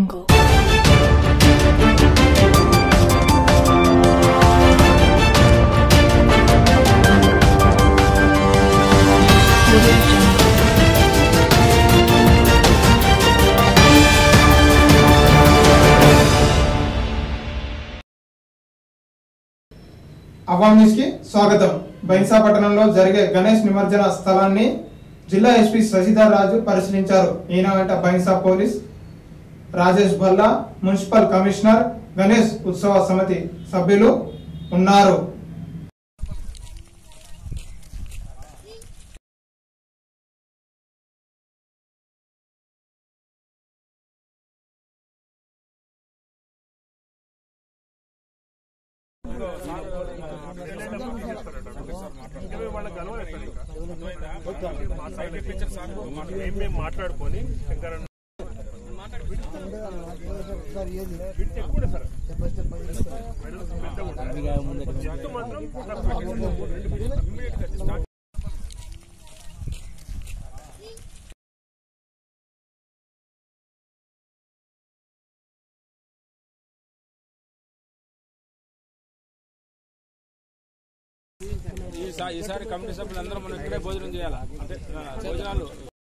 jungle. Audio jungle. అవామీస్ కి స్వాగతం బైన్సా పట్టణంలో జరిగే గణేష్ నిమజ్జన స్థలాన్ని జిల్లా ఎస్పీ శశిధర్ రాజు పరిశీలించారు ఈయన వెంట Bhainsa police Rajesh Bhalla municipal commissioner Ganesh ఉత్సవ సమితి సభ్యులు ఉన్నారు మా సైడ్ పిక్చర్ సార్ ఏం మేము మాట్లాడుకొని శంకర్ అన్న విడ్త్ ఎక్కువ ఉంటుంది సార్ వెడల్పు పెద్దగా ఉంటుంది. చెట్టు మాత్రం immediate గా start ఈసారి ఈసారి కమిటీ సభ్యులు అందరూ మనం ఇక్కడే భోజనం చేయాలి అంటే ఆ, భోజనాలు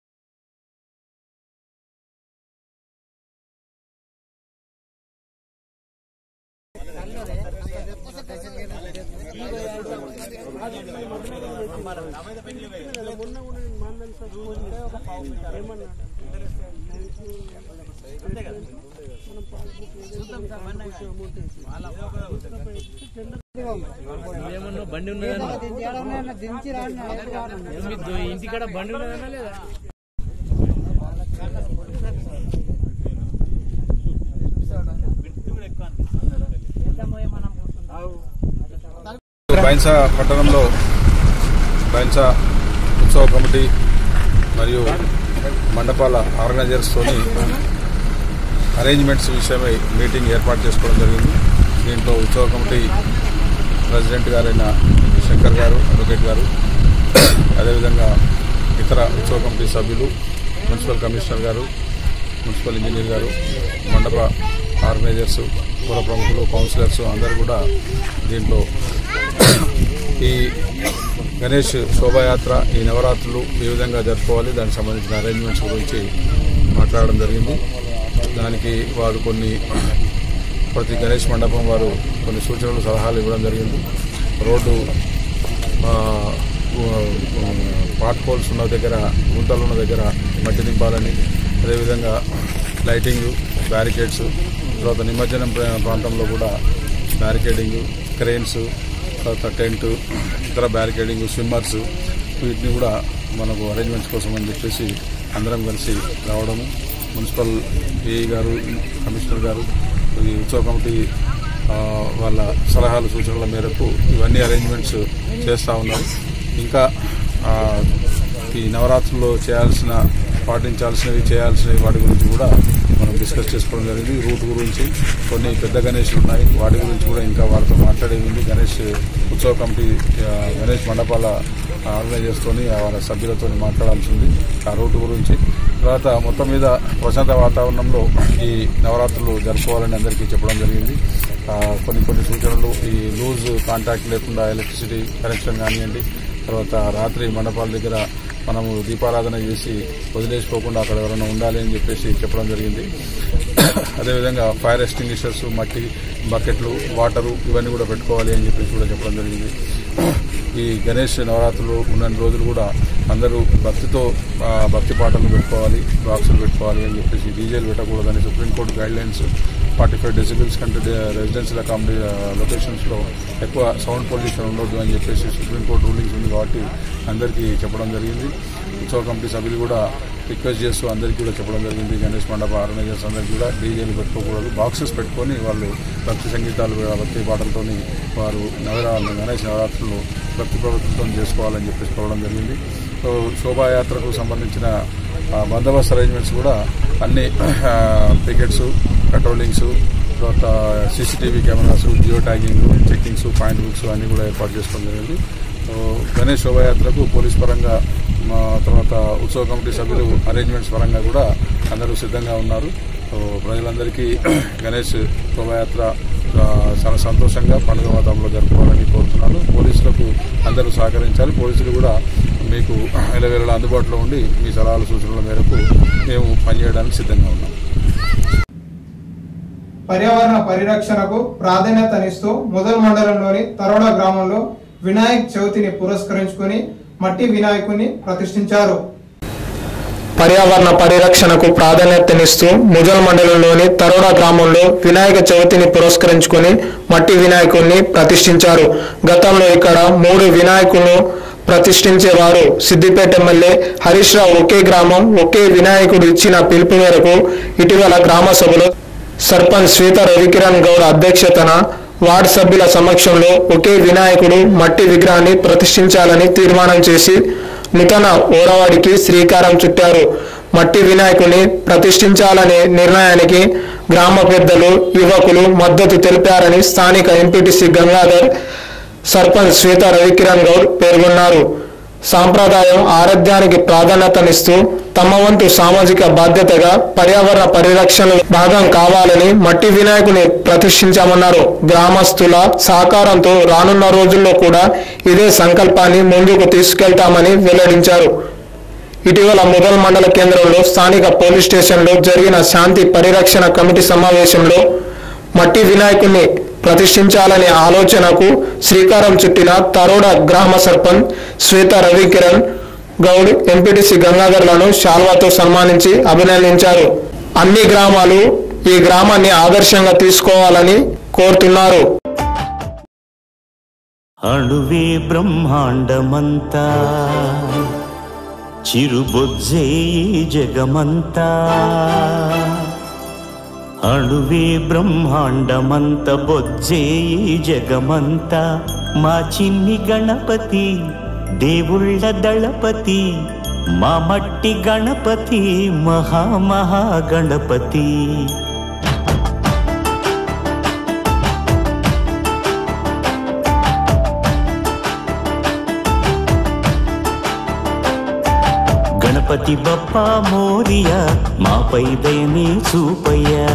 ఏమన్నా బండి ఉన్నదన్నా మీ దో- ఇంటికాడ బండి ఉన్నదన్నా లేదా బైన్సా పట్టణంలో బైన్సా ఉత్సవ కమిటీ మరియు మండపాల ఆర్గనైజర్స్తోని అరేంజ్మెంట్స్ విషయమై మీటింగ్ ఏర్పాటు చేసుకోవడం జరిగింది దీంట్లో ఉత్సవ కమిటీ ప్రెసిడెంట్ గారైన శంకర్ గారు అడ్వకేట్ గారు అదేవిధంగా ఇతర ఉత్సవ కమిటీ సభ్యులు మున్సిపల్ కమిషనర్ గారు మున్సిపల్ ఇంజనీర్ గారు మండప ఆర్గనైజర్స్ పుర ప్రముఖులు కౌన్సిలర్స్ అందరూ కూడా దీంట్లో ఈ గణేష్ శోభాయాత్ర ఈ నవరాత్రులు ఏ విధంగా జరుపుకోవాలి దానికి సంబంధించిన అరేంజ్మెంట్స్ గురించి మాట్లాడడం జరిగింది దానికి వారు కొన్ని ప్రతి గణేష్ మండపం వారు కొన్ని సూచనలు సలహాలు ఇవ్వడం జరిగింది రోడ్డు ఆ, పాట్ పోల్స్ ఉన్న దగ్గర గుంతలు ఉన్న దగ్గర మట్టి నింపాలని అదేవిధంగా లైటింగ్ బ్యారికేడ్స్ తర్వాత నిమజ్జనం ప్రా- ప్రాంతంలో కూడా బ్యారికేడింగ్ క్రెయిన్స్ తర్వాత టెంట్ ఇతర బ్యారికేడింగ్ స్విమ్మర్స్ వీటిని కూడా మనకు అరేంజ్మెంట్స్ కోసం అని చెప్పేసి అందరం కలిసి రావడము మున్సిపల్ ఏఈ గారు కమిషనర్ గారు ఈ ఉత్సవ కమిటీ ఆ, వాళ్ళ సలహాలు సూచనల మేరకు ఇవన్నీ అరేంజ్మెంట్స్ చేస్తూ ఉన్నారు ఇంకా ఆ, ఈ నవరాత్రుల్లో చేయాల్సిన పాటించాల్సినవి చేయాల్సినవి వాటి గురించి కూడా మనం డిస్కస్ చేసుకోవడం జరిగింది రూట్ గురించి కొన్ని పెద్ద గణేష్లు ఉన్నాయి వాటి గురించి కూడా ఇంకా వారితో మాట్లాడేది ఉంది గణేష్ ఉత్సవ కమిటీ ఆ, గణేష్ మండపాల ఆర్గనైజర్స్తోని వాళ్ళ సభ్యులతో మాట్లాడాల్సి ఉంది ఆ రూట్ గురించి తర్వాత మొత్తం మీద ప్రశాంత వాతావరణంలో ఈ నవరాత్రులు జరుపుకోవాలని అందరికీ చెప్పడం జరిగింది ఆ, కొన్ని కొన్ని సూచనలు ఈ లూజ్ కాంటాక్ట్ లేకుండా ఎలక్ట్రిసిటీ కనెక్షన్ కానివ్వండి తర్వాత రాత్రి మండపాల దగ్గర మనము దీపారాధన చేసి వదిలేసిపోకుండా అక్కడ ఎవరైనా ఉండాలి అని చెప్పేసి చెప్పడం జరిగింది అదేవిధంగా ఫైర్ ఎక్స్టింగ్విషర్స్ మట్టి బకెట్లు వాటరు ఇవన్నీ కూడా పెట్టుకోవాలి అని చెప్పేసి కూడా చెప్పడం జరిగింది ఈ గణేష్ నవరాత్రులు ఉన్న రోజులు కూడా అందరూ భక్తితో ఆ, భక్తి పాటలు పెట్టుకోవాలి బాక్సులు పెట్టుకోవాలి అని చెప్పేసి డీజేలు పెట్టకూడదని supreme court guidelines forty five decibels కంటే రెసిడెన్షియల్ అకామిడీ లొకేషన్స్ లో ఎక్కువ సౌండ్ పొల్యూషన్ ఉండొద్దు అని చెప్పేసి సుప్రీంకోర్టు రూలింగ్స్ ఉంది కాబట్టి అందరికీ చెప్పడం జరిగింది ఉత్సవ కమిటీ సభ్యులు కూడా రిక్వెస్ట్ చేస్తూ అందరికీ కూడా చెప్పడం జరిగింది గణేష్ మండప ఆర్గనైజర్స్ అందరికీ కూడా డీజేలు పెట్టుకోకూడదు బాక్సెస్ పెట్టుకొని వాళ్ళు భక్తి సంగీతాలు భక్తి పాటలతోని వారు నవరా గణేష్ నవరాత్రులు భక్తి ప్రవృత్తితో చేసుకోవాలని చెప్పేసి కోరడం జరిగింది సో శోభాయాత్రకు సంబంధించిన ఆ, బందోబస్తు అరేంజ్మెంట్స్ కూడా అన్ని పికెట్స్ పెట్రోలింగ్స్ తర్వాత CCTV cameras geo tagging checkings point books అన్ని కూడా ఏర్పాటు చేసుకోవడం జరిగింది సో గణేష్ శోభాయాత్రకు పోలీస్ పరంగా మా తర్వాత ఉత్సవ కమిటీ సభ్యులు అరేంజ్మెంట్స్ పరంగా కూడా అందరూ సిద్ధంగా ఉన్నారు ఓ, ప్రజలందరికీ గణేష్ శోభయాత్ర ఆ, చాలా సంతోషంగా పండుగ వాతావరణంలో జరుపుకోవాలని కోరుతున్నాను పోలీసులకు అందరూ సహకరించాలి పోలీసులు కూడా మీకు ఎలవేళలా అందుబాటులో ఉండి మీ సలహాలు సూచనల మేరకు మేము పనిచేయడానికి సిద్ధంగా ఉన్నాం పర్యావరణ పరిరక్షణకు ప్రాధాన్యతనిస్తూ ముదల్ మండలంలోని తరోడ గ్రామంలో వినాయక్ చవితిని పురస్కరించుకొని మట్టి వినాయకుని ప్రతిష్ఠించారు పర్యావరణ పరిరక్షణకు ప్రాధాన్యతనిస్తూ ముజల్ మండలంలోని తరోడా గ్రామంలో వినాయక చవితిని పురస్కరించుకొని మట్టి వినాయకుడిని ప్రతిష్ఠించారు గతంలో ఇక్కడ మూడు వినాయకులను ప్రతిష్ఠించేవారు సిద్దిపేట ఎమ్మెల్యే హరీష్ రావు ఒకే గ్రామం ఒకే వినాయకుడు ఇచ్చిన పిలుపు మేరకు ఇటీవల గ్రామ సభలో సర్పంచ్ శ్వేత రవికిరణ్ గౌడ్ అధ్యక్షతన వార్డు సభ్యుల సమక్షంలో ఒకే వినాయకుడు మట్టి విగ్రహాన్ని ప్రతిష్ఠించాలని తీర్మానం చేసి నూతన ఓరవాడికి శ్రీకారం చుట్టారు మట్టి వినాయకుని ప్రతిష్ఠించాలనే నిర్ణయానికి గ్రామ పెద్దలు యువకులు మద్దతు తెలిపారని స్థానిక ఎంపీటీసీ గంగాధర్ సర్పంచ్ శ్వేత రవికిరణ్ గౌడ్ పేర్కొన్నారు సాంప్రదాయం ఆరోగ్యానికి ప్రాధాన్యతనిస్తూ తమ వంతు సామాజిక బాధ్యతగా పర్యావరణ పరిరక్షణలో భాగం కావాలని మట్టి వినాయకుని ప్రతిష్ఠించామన్నారు గ్రామస్తుల సహకారంతో రానున్న రోజుల్లో కూడా ఇదే సంకల్పాన్ని ముందుకు తీసుకెళ్తామని వెల్లడించారు ఇటీవల ముదల్ మండల కేంద్రంలో స్థానిక పోలీస్ స్టేషన్లో జరిగిన శాంతి పరిరక్షణ కమిటీ సమావేశంలో మట్టి వినాయకుని ప్రతిష్ఠించాలనే ఆలోచనకు శ్రీకారం చుట్టిన తరోడ గ్రామ సర్పంచ్ శ్వేత రవికిరణ్ గౌడ్ ఎంపీటీసీ గంగాధర్లను శాల్వాతో సన్మానించి అభినందించారు అన్ని గ్రామాలు ఈ గ్రామాన్ని ఆదర్శంగా తీసుకోవాలని కోరుతున్నారు అణువే బ్రహ్మాండమంతా చిరుబొజ్జే ఈ జగమంతా అణువే బ్రహ్మాండమంత బొజ్జే ఈ జగమంతా మా చిన్ని గణపతి దేవుళ్ళ దళపతి మా మట్టి గణపతి మహామహా గణపతి గణపతి బప్పా మోరియా మాపై దయనే చూపయ్యా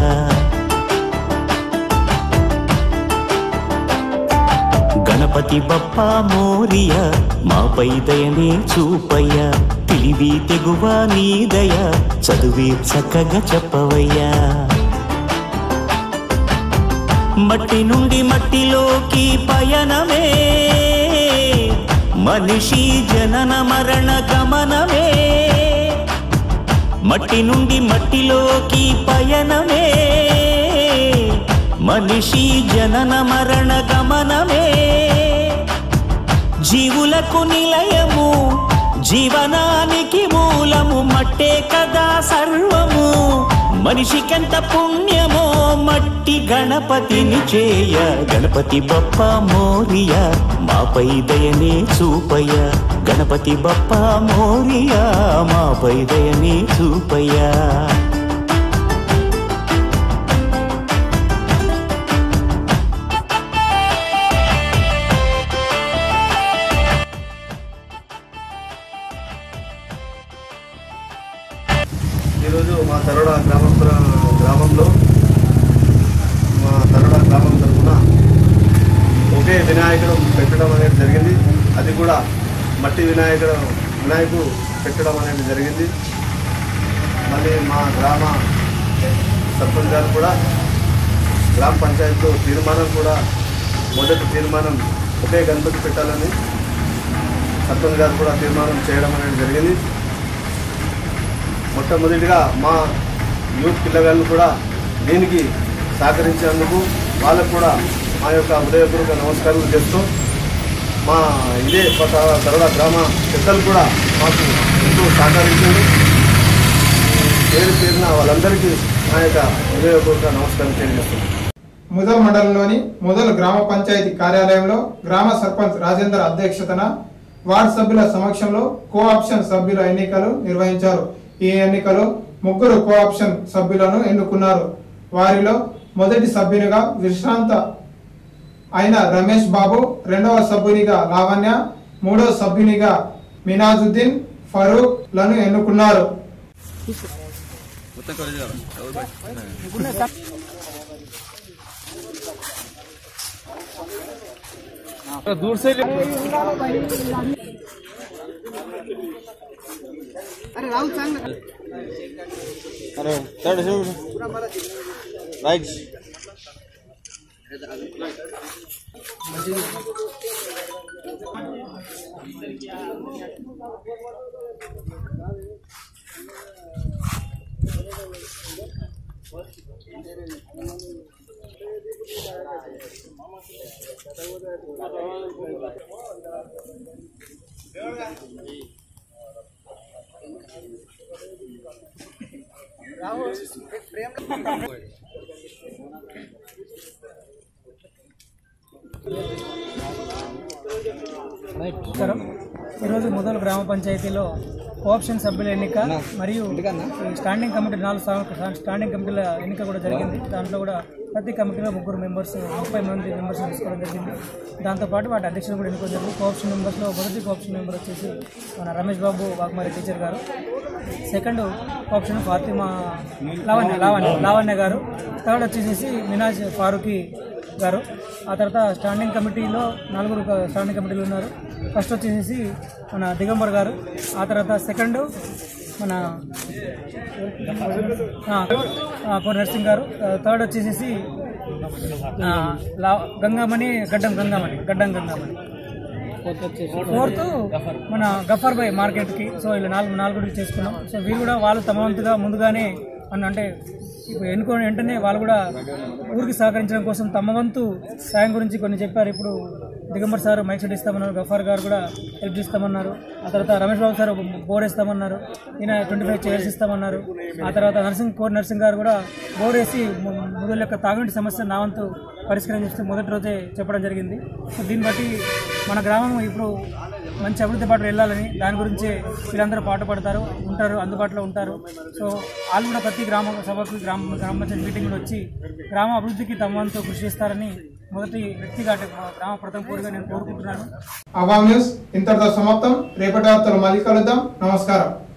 గణపతి బప్పా మోరియా మాపై దయనే చూపయ్యా తెలివి తెగువ నీ దయ చదువే చక్కగా చెప్పవయ్యా మట్టి నుండి మట్టిలోకి పయనమే మనిషి జనన మరణ గమనమే మట్టి నుండి మట్టిలోకి పయనమే మనిషి జనన మరణ గమనమే జీవులకు నిలయము జీవనానికి మూలము మట్టే కదా సర్వము మనిషికెంత పుణ్యమో మట్టి గణపతిని చేయ గణపతి బప్ప మోరియ మాపై దయనే చూపయ్య గణపతి బప్ప మోరియ మాపై దయనే చూపయ్యా ఈరోజు మా తరుడ గ్రామ గ్రామంలో మా తరుడ గ్రామం తరఫున ఒకే వినాయకుడు పెట్టడం అనేది జరిగింది అది కూడా మట్టి వినాయకుడు వినాయకుడు పెట్టడం అనేది జరిగింది మళ్ళీ మా గ్రామ సర్పంచ్ గారు కూడా గ్రామ పంచాయతీలో తీర్మానం కూడా మొదటి తీర్మానం ఒకే గణపతి పెట్టాలని సర్పంచ్ గారు కూడా తీర్మానం చేయడం అనేది జరిగింది మొట్టమొదటిగా మా యూత్ పిల్లగాళ్ళు కూడా దీనికి సహకరించినందుకు వాళ్ళకు కూడా మా యొక్క హృదయపూర్వక నమస్కారాలు చేస్తూ మా ఇదే కొత్త తరడ గ్రామ పెద్దలు కూడా మాకు ఎంతో సహకరించారు పేరు పేరున వాళ్ళందరికీ మా యొక్క హృదయపూర్వక నమస్కారం తెలియజేస్తున్నాను ముదల్ మండలంలోని ముదల్ గ్రామ పంచాయతీ కార్యాలయంలో గ్రామ సర్పంచ్ రాజేందర్ అధ్యక్షతన వార్డు సభ్యుల సమక్షంలో కోఆప్షన్ సభ్యుల ఎన్నికలు నిర్వహించారు ఈ ఎన్నికలో ముగ్గురు కోఆప్షన్ సభ్యులను ఎన్నుకున్నారు వారిలో మొదటి సభ్యునిగా విశ్రాంత అయిన రమేష్ బాబు రెండవ సభ్యునిగా లావణ్య మూడవ సభ్యునిగా మినాజుద్దీన్ ఫరూక్ లను ఎన్నుకున్నారు మొత్తం కాలేజ్ కదా ఎవరు బయట? दूर से अरे थर्ड से राइट నమస్కారం ఈరోజు మొదలు గ్రామ పంచాయతీలో కోఆప్షన్ సభ్యుల ఎన్నిక మరియు ఈ స్టాండింగ్ కమిటీ నాలుగు స్థాన- స్టాండింగ్ కమిటీల ఎన్నిక కూడా జరిగింది దాంట్లో కూడా ప్రతి కమిటీలో ముగ్గురు మెంబర్స్ ముప్పై మంది మెంబర్స్ తీసుకోవడం జరిగింది దాంతోపాటు వాటి అధ్యక్షులు కూడా ఎన్నుకోవడం జరిగింది కోఆప్షన్ మెంబర్స్లో మొదటి కోఆప్షన్ మెంబర్ వచ్చేసి మన రమేష్ బాబు వాగ్మారి టీచర్ గారు సెకండ్ ఆప్షన్ ఫాతిమా లావణ్య లావణ్య లావణ్య గారు థర్డ్ వచ్చేసి మినాజ్ ఫారూఖీ గారు ఆ తర్వాత స్టాండింగ్ కమిటీలో నలుగురు క- స్టాండింగ్ కమిటీలు ఉన్నారు ఫస్ట్ వచ్చేసి మన దిగంబర్ గారు ఆ తర్వాత సెకండ్ మన ఆ, ఆ, కోన నర్సింగ్ గారు ఆ, థర్డ్ వచ్చేసి ఆ, లా గంగామణి గడ్డం గంగామణి గడ్డం గంగామణి ఫోర్త్ మన గఫర్ బై మార్కెట్కి సో ఇలా నాలుగు నాలుగు చేసుకున్నాం సో వీరు కూడా వాళ్ళు తమ వంతుగా ముందుగానే అన్న అంటే ఇప్పుడు ఎన్నుకోని వెంటనే వాళ్ళు కూడా ఊరికి సహకరించడం కోసం తమ వంతు సాయం గురించి కొన్ని చెప్పారు ఇప్పుడు దిగంబర్ సార్ మైక్ సెట్ ఇస్తామన్నారు గఫార్ గారు కూడా హెల్ప్ ఇస్తామన్నారు ఆ తర్వాత రమేష్ బాబు సార్ బోర్ ఇస్తామన్నారు ఈయన ట్వంటీ ఫైవ్ చైర్స్ ఇస్తామన్నారు ఆ తర్వాత నర్సింగ్ కోర్ నర్సింగ్ గారు కూడా బోర్ వేసి ము- ముదుల యొక్క తాగునీటి సమస్య నా వంతు పరిష్కరించిస్తూ మొదటి రోజే చెప్పడం జరిగింది సో దీన్ని బట్టి మన గ్రామం ఇప్పుడు మంచి అభివృద్ధి పాటు వెళ్ళాలని దాని గురించి వీళ్ళందరూ పాటు పడతారు ఉంటారు అందుబాటులో ఉంటారు సో వాళ్ళు కూడా ప్రతి గ్రామ సభకు గ్రామ గ్రామ పంచాయతీ మీటింగ్లో వచ్చి గ్రామ అభివృద్ధికి తమ వంతు కృషి చేస్తారని మొదటి వ్యక్తిగా అంటే మా గ్రామ ప్రథమ కోరిగా నేను కోరుకుంటున్నాను అవామ్ న్యూస్ ఇంతటితో సమాప్తం రేపటి వార్తలు మళ్ళీ కలుద్దాం నమస్కారం